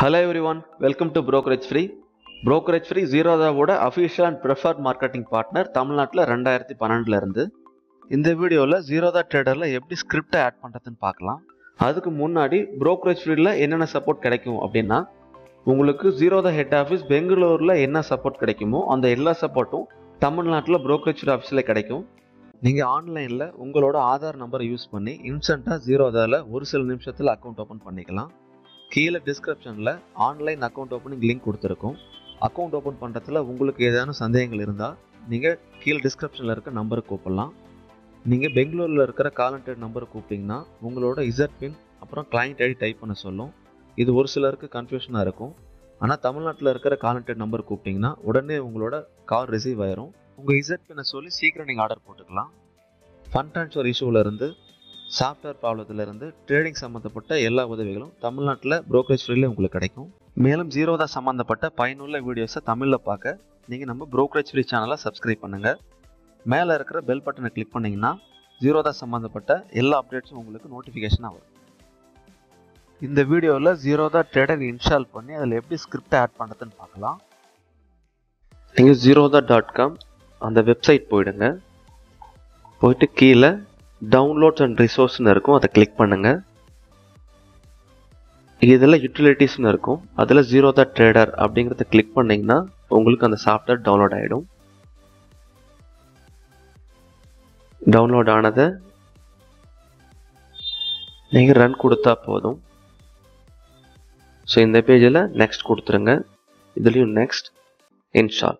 hello everyone welcome to brokerage free brokerage free ஜீரோதாவோட official and preferred marketing partner தமிழ்நாட்டில் ரெண்டாயிரத்தி பன்னெண்டுல இருந்து இந்த வீடியோவில் ஜீரோதா ட்ரேடரில் எப்படி ஸ்கிரிப்டை ஆட் பண்ணுறதுன்னு பார்க்கலாம் அதுக்கு முன்னாடி brokerage ஃப்ரீல என்னென்ன சப்போர்ட் கிடைக்கும் அப்படின்னா உங்களுக்கு ஜீரோதா ஹெட் ஆஃபீஸ் பெங்களூரில் என்ன சப்போர்ட் கிடைக்குமோ அந்த எல்லா சப்போர்ட்டும் தமிழ்நாட்டில் brokerage ஆஃபீஸில் கிடைக்கும் நீங்கள் ஆன்லைனில் உங்களோட ஆதார் நம்பரை யூஸ் பண்ணி இன்ஸ்டண்ட்டாக ஜீரோதாவில் ஒரு சில நிமிஷத்தில் அக்கௌண்ட் ஓப்பன் பண்ணிக்கலாம் கீழே டிஸ்கிரிப்ஷனில் ஆன்லைன் அக்கௌண்ட் ஓப்பனிங் லிங்க் கொடுத்துருக்கோம் அக்கௌண்ட் ஓப்பன் பண்ணுறதுல உங்களுக்கு ஏதேனும் சந்தேகங்கள் இருந்தால் நீங்கள் கீழே டிஸ்கிரிப்ஷனில் இருக்க நம்பரை கூப்பிடலாம் நீங்கள் பெங்களூரில் இருக்கிற காலண்டட் நம்பரை கூப்பிட்டிங்கன்னா உங்களோட இசட் பின் அப்புறம் கிளைண்ட் ஐடி டைப் பண்ண சொல்லும் இது ஒரு சிலருக்கு கன்ஃபியூஷனாக இருக்கும் ஆனால் தமிழ்நாட்டில் இருக்கிற காலண்டட் நம்பர் கூப்பிட்டிங்கன்னா உடனே உங்களோட கால் ரிசீவ் ஆயிரும் உங்கள் இசட் பின்னை சொல்லி சீக்கிரம் நீங்கள் ஆர்டர் போட்டுக்கலாம் ஃபண்ட் ட்ரான்ஸ்ஃபர் இஷ்யூவிலேருந்து சாஃப்ட்வேர் ப்ராப்ளத்திலிருந்து ட்ரேடிங் சம்மந்தப்பட்ட எல்லா உதவிகளும் தமிழ்நாட்டில் brokerage ஃப்ரீல உங்களுக்கு கிடைக்கும் மேலும் ஜீரோதா சம்மந்தப்பட்ட பயனுள்ள வீடியோஸை தமிழில் பார்க்க நீங்கள் நம்ம brokerage ஃப்ரீ சேனலை சப்ஸ்கிரைப் பண்ணுங்கள் மேலே இருக்கிற பெல் பட்டனை கிளிக் பண்ணிங்கன்னா ஜீரோதா சம்மந்தப்பட்ட எல்லா அப்டேட்ஸும் உங்களுக்கு நோட்டிஃபிகேஷனாக வரும் இந்த வீடியோவில் ஜீரோதா ட்ரேடர் இன்ஸ்டால் பண்ணி அதில் எப்படி ஸ்கிரிப்ட் ஆட் பண்ணுறதுன்னு பார்க்கலாம் நீங்கள் ஜீரோதா டாட் காம் அந்த வெப்சைட் போயிடுங்க போயிட்டு கீழே டவுன்லோட்ஸ் அண்ட் ரிசோர்ஸ்னு இருக்கும் அதை கிளிக் பண்ணுங்க இதில் யூட்டிலிட்டிஸ்னு இருக்கும் அதில் ஜீரோ த ட்ரேடர் அப்படிங்கிறத கிளிக் பண்ணிங்கன்னா உங்களுக்கு அந்த சாஃப்ட்வேர் டவுன்லோட் ஆகிடும் டவுன்லோட் ஆனதை நீங்கள் ரன் கொடுத்தா போதும் ஸோ இந்த பேஜில் நெக்ஸ்ட் கொடுத்துருங்க இதுலேயும் நெக்ஸ்ட் இன்ஸ்டால்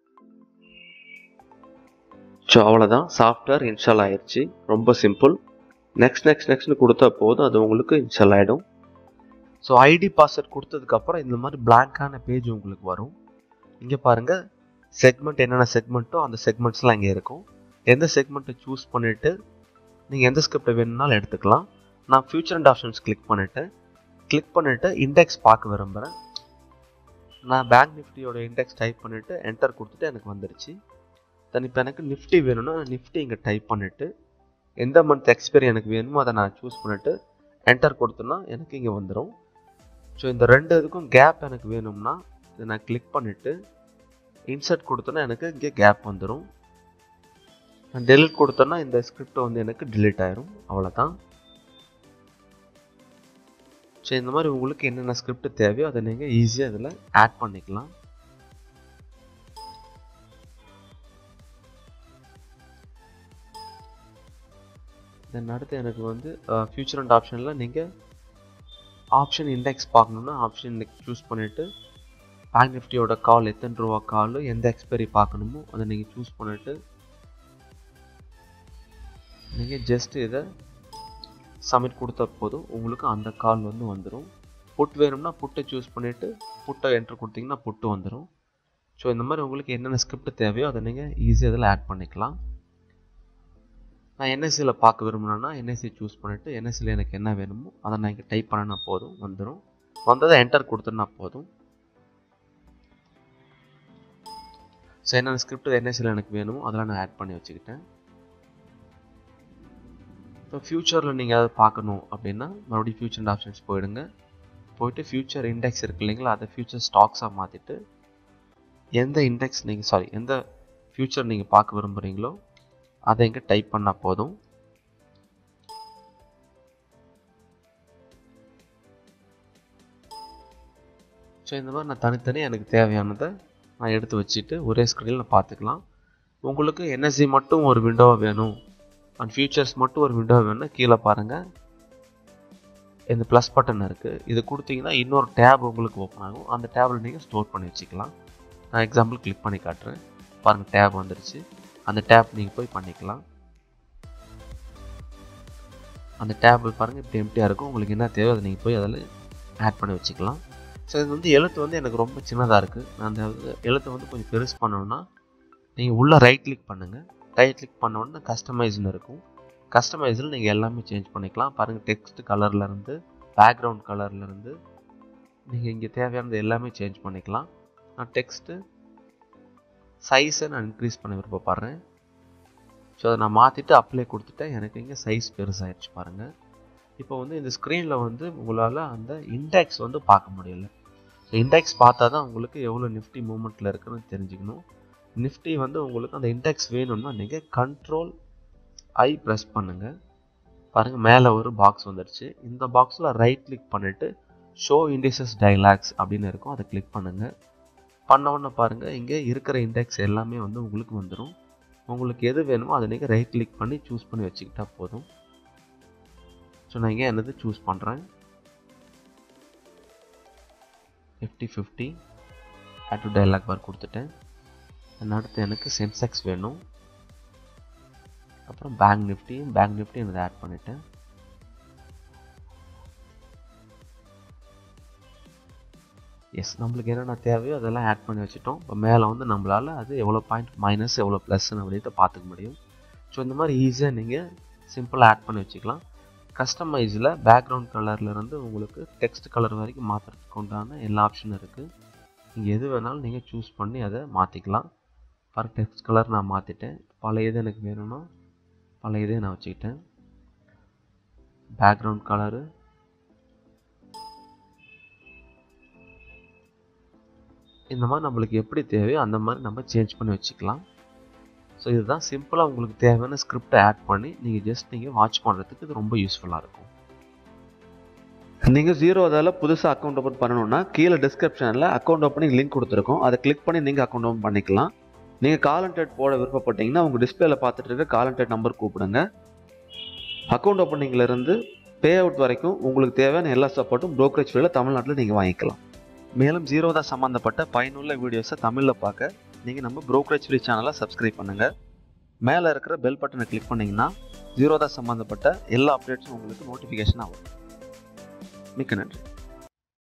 ஸோ அவ்வளோதான் சாஃப்ட்வேர் இன்ஸ்டால் ஆயிடுச்சு ரொம்ப சிம்பிள் நெக்ஸ்ட் நெக்ஸ்ட் நெக்ஸ்ட்னு கொடுத்தா போதும் அது உங்களுக்கு இன்ஸ்டால் ஆகிடும் ஸோ ஐடி பாஸ்வேர்ட் கொடுத்ததுக்கப்புறம் இந்த மாதிரி பிளாங்கான பேஜ் உங்களுக்கு வரும் இங்கே பாருங்கள் செக்மெண்ட் என்னென்ன செக்மெண்ட்டோ அந்த செக்மெண்ட்ஸ்லாம் இங்கே இருக்கும் எந்த செக்மெண்ட்டை சூஸ் பண்ணிவிட்டு நீங்கள் எந்த ஸ்கிரிப்டை வேணும்னாலும் எடுத்துக்கலாம் நான் ஃபியூச்சர் அண்ட் ஆப்ஷன்ஸ் கிளிக் பண்ணிவிட்டு கிளிக் பண்ணிவிட்டு இண்டெக்ஸ் பார்க்க விரும்புகிறேன் நான் பேங்க் நிஃப்டியோட இண்டெக்ஸ் டைப் பண்ணிவிட்டு என்டர் கொடுத்துட்டு எனக்கு வந்துருச்சு தென் இப்போ எனக்கு நிஃப்டி வேணும்னா நிஃப்டி இங்கே டைப் பண்ணிவிட்டு எந்த மந்த் எக்ஸ்பைரி எனக்கு வேணுமோ அதை நான் சூஸ் பண்ணிவிட்டு என்டர் கொடுத்தோன்னா எனக்கு இங்கே வந்துடும் ஸோ இந்த ரெண்டு இதுக்கும் கேப் எனக்கு வேணும்னா இதை நான் கிளிக் பண்ணிவிட்டு இன்சர்ட் கொடுத்தோன்னா எனக்கு இங்கே கேப் வந்துடும் நான் டெலிட் கொடுத்தோன்னா இந்த ஸ்கிரிப்ட் வந்து எனக்கு டிலீட் ஆயிரும் அவ்வளோதான் ஸோ இந்த மாதிரி உங்களுக்கு என்னென்ன ஸ்கிரிப்ட் தேவையோ அதை நீங்கள் ஈஸியாக இதில் ஆட் பண்ணிக்கலாம் தென் அடுத்து எனக்கு வந்து ஃபியூச்சர் அண்ட் ஆப்ஷனில் நீங்கள் ஆப்ஷன் இண்டெக்ஸ் பார்க்கணுன்னா ஆப்ஷன் இண்டெக்ஸ் சூஸ் பண்ணிவிட்டு பேங்க் நிஃப்டியோட கால் எத்தனை ரூபா கால் எந்த எக்ஸ்பைரி பார்க்கணுமோ அதை நீங்கள் சூஸ் பண்ணிவிட்டு நீங்கள் ஜஸ்ட் இதை சப்மிட் கொடுத்தா போதும் உங்களுக்கு அந்த கால் வந்து வந்துடும் புட் வேணும்னா புட்டை சூஸ் பண்ணிவிட்டு புட்டை என்ட்ரு கொடுத்தீங்கன்னா புட்டு வந்துடும் ஸோ இந்த மாதிரி உங்களுக்கு என்னென்ன ஸ்கிரிப்ட் தேவையோ அதை நீங்கள் ஈஸியாக இதில் ஆட் பண்ணிக்கலாம் நான் என்எஸ்சியில் பார்க்க விரும்பினேன்னா என்எஸ்சி சூஸ் பண்ணிவிட்டு என்எஸ்சியில் எனக்கு என்ன வேணுமோ அதை நான் இங்கே டைப் பண்ணினா போதும் வந்துடும் வந்ததை என்டர் கொடுத்தனா போதும் ஸோ என்னென்ன ஸ்கிரிப்ட் என்எஸ்சியில் எனக்கு வேணுமோ அதெல்லாம் நான் ஆட் பண்ணி வச்சுக்கிட்டேன் இப்போ ஃப்யூச்சரில் நீங்கள் அதை பார்க்கணும் அப்படின்னா மறுபடியும் ஃபியூச்சர் அண்ட் ஆப்ஷன்ஸ் போயிடுங்க போயிட்டு ஃபியூச்சர் இண்டெக்ஸ் இருக்கு இல்லைங்களா அதை ஃபியூச்சர் ஸ்டாக்ஸாக மாற்றிட்டு எந்த இண்டெக்ஸ் நீங்கள் சாரி எந்த ஃபியூச்சர் நீங்கள் பார்க்க விரும்புகிறீங்களோ அதை இங்கே டைப் பண்ணால் போதும் ஸோ இந்த மாதிரி நான் தனித்தனி எனக்கு தேவையானதை நான் எடுத்து வச்சுட்டு ஒரே ஸ்க்ரீனில் நான் பார்த்துக்கலாம் உங்களுக்கு என்எஸ்சி மட்டும் ஒரு விண்டோவாக வேணும் அண்ட் ஃபியூச்சர்ஸ் மட்டும் ஒரு விண்டோ வேணும்னா கீழே பாருங்கள் இந்த ப்ளஸ் பட்டன் இருக்குது இது கொடுத்தீங்கன்னா இன்னொரு டேப் உங்களுக்கு ஓப்பன் ஆகும் அந்த டேபில் நீங்கள் ஸ்டோர் பண்ணி வச்சுக்கலாம் நான் எக்ஸாம்பிள் கிளிக் பண்ணி காட்டுறேன் பாருங்கள் டேப் வந்துருச்சு அந்த டேப் நீங்கள் போய் பண்ணிக்கலாம் அந்த டேப் பாருங்கள் இப்படி எம்டியாக இருக்கும் உங்களுக்கு என்ன தேவை அதை நீங்கள் போய் அதில் ஆட் பண்ணி வச்சுக்கலாம் ஸோ இது வந்து எழுத்து வந்து எனக்கு ரொம்ப சின்னதாக இருக்குது நான் அந்த எழுத்தை வந்து கொஞ்சம் பெருசு பண்ணணுன்னா நீங்கள் உள்ளே ரைட் கிளிக் பண்ணுங்கள் ரைட் கிளிக் பண்ணோன்னா கஸ்டமைஸ்னு இருக்கும் கஸ்டமைஸில் நீங்கள் எல்லாமே சேஞ்ச் பண்ணிக்கலாம் பாருங்கள் டெக்ஸ்ட் கலர்லேருந்து பேக்ரவுண்ட் கலர்லேருந்து நீங்கள் இங்கே தேவையானது எல்லாமே சேஞ்ச் பண்ணிக்கலாம் நான் டெக்ஸ்ட்டு சைஸை நான் இன்க்ரீஸ் பண்ண விருப்பப்படுறேன் ஸோ அதை நான் மாற்றிட்டு அப்ளை கொடுத்துட்டேன் எனக்கு இங்கே சைஸ் பெருசாகிடுச்சு பாருங்கள் இப்போ வந்து இந்த ஸ்க்ரீனில் வந்து உங்களால் அந்த இண்டெக்ஸ் வந்து பார்க்க முடியல ஸோ இண்டெக்ஸ் பார்த்தா தான் உங்களுக்கு எவ்வளோ நிஃப்டி மூமெண்ட்டில் இருக்குன்னு தெரிஞ்சுக்கணும் நிஃப்டி வந்து உங்களுக்கு அந்த இண்டெக்ஸ் வேணும்னா நீங்கள் கண்ட்ரோல் ஐ ப்ரெஸ் பண்ணுங்கள் பாருங்கள் மேலே ஒரு பாக்ஸ் வந்துடுச்சு இந்த பாக்ஸில் ரைட் கிளிக் பண்ணிவிட்டு ஷோ இண்டிசஸ் டைலாக்ஸ் அப்படின்னு இருக்கும் அதை கிளிக் பண்ணுங்கள் பண்ண உடனே பாருங்கள் இங்கே இருக்கிற இண்டெக்ஸ் எல்லாமே வந்து உங்களுக்கு வந்துடும் உங்களுக்கு எது வேணுமோ அதை நீங்கள் ரைட் கிளிக் பண்ணி சூஸ் பண்ணி வச்சுக்கிட்டா போதும் ஸோ நான் இங்கே என்னது சூஸ் பண்ணுறேன் fifty fifty add to dialog bar கொடுத்துட்டேன் அடுத்து எனக்கு சென்செக்ஸ் வேணும் அப்புறம் பேங்க் நிஃப்டி பேங்க் நிஃப்டி எனக்கு ஆட் பண்ணிட்டேன் எஸ் நம்மளுக்கு என்னென்ன தேவையோ அதெல்லாம் ஆட் பண்ணி வச்சுட்டோம் இப்போ மேலே வந்து நம்மளால் அது எவ்வளோ பாயிண்ட் மைனஸ் எவ்வளோ ப்ளஸ்ன்னு அப்படின்ட்டு பார்த்துக்க முடியும் ஸோ இந்த மாதிரி ஈஸியாக நீங்கள் சிம்பிளாக ஆட் பண்ணி வச்சுக்கலாம் கஸ்டமைஸில் பேக்ரவுண்ட் கலர்லேருந்து உங்களுக்கு டெக்ஸ்ட் கலர் வரைக்கும் மாற்றுறதுக்கு உண்டான எல்லா ஆப்ஷனும் இருக்குது நீங்கள் எது வேணாலும் நீங்கள் சூஸ் பண்ணி அதை மாற்றிக்கலாம் ஃபார் டெக்ஸ்ட் கலர் நான் மாற்றிட்டேன் பழைய இது எனக்கு வேணும்னா பழைய இதே நான் வச்சுக்கிட்டேன் பேக்ரவுண்ட் கலரு இந்த மாதிரி நம்மளுக்கு எப்படி தேவையோ அந்த மாதிரி நம்ம சேஞ்ச் பண்ணி வச்சுக்கலாம் ஸோ இதுதான் சிம்பிளாக உங்களுக்கு தேவையான ஸ்கிரிப்டை ஆட் பண்ணி நீங்கள் ஜஸ்ட் நீங்கள் வாட்ச் பண்ணுறதுக்கு இது ரொம்ப யூஸ்ஃபுல்லாக இருக்கும் நீங்கள் ஜீரோ அதால் புதுசாக அக்கௌண்ட் ஓப்பன் பண்ணணும்னா கீழே டிஸ்கிரிப்ஷனில் அக்கௌண்ட் ஓப்பனிங் லிங்க் கொடுத்துருக்கோம் அதை கிளிக் பண்ணி நீங்கள் அக்கௌண்ட் ஓப்பன் பண்ணிக்கலாம் நீங்கள் காலண்டட் போட விருப்பப்பட்டீங்கன்னா உங்கள் டிஸ்பிளேல பார்த்துட்டு இருக்க காலண்டட் நம்பர் கூப்பிடுங்க அக்கௌண்ட் ஓப்பனிங்லேருந்து பே அவுட் வரைக்கும் உங்களுக்கு தேவையான எல்லா சப்போர்ட்டும் ப்ரோக்கரேஜ் ஃபீல்டில் தமிழ்நாட்டில் நீங்கள் வாங்கிக்கலாம் மேலும் ஜீரோதா சம்மந்தப்பட்ட பயனுள்ள வீடியோஸை தமிழில் பார்க்க நீங்கள் நம்ம ப்ரோக்கரேஜ் ஃப்ரீ சேனலை சப்ஸ்கிரைப் பண்ணுங்கள் மேலே இருக்கிற பெல் பட்டனை கிளிக் பண்ணிங்கன்னா ஜீரோதா சம்மந்தப்பட்ட எல்லா அப்டேட்ஸும் உங்களுக்கு நோட்டிஃபிகேஷன் ஆகும் மிக்க நன்றி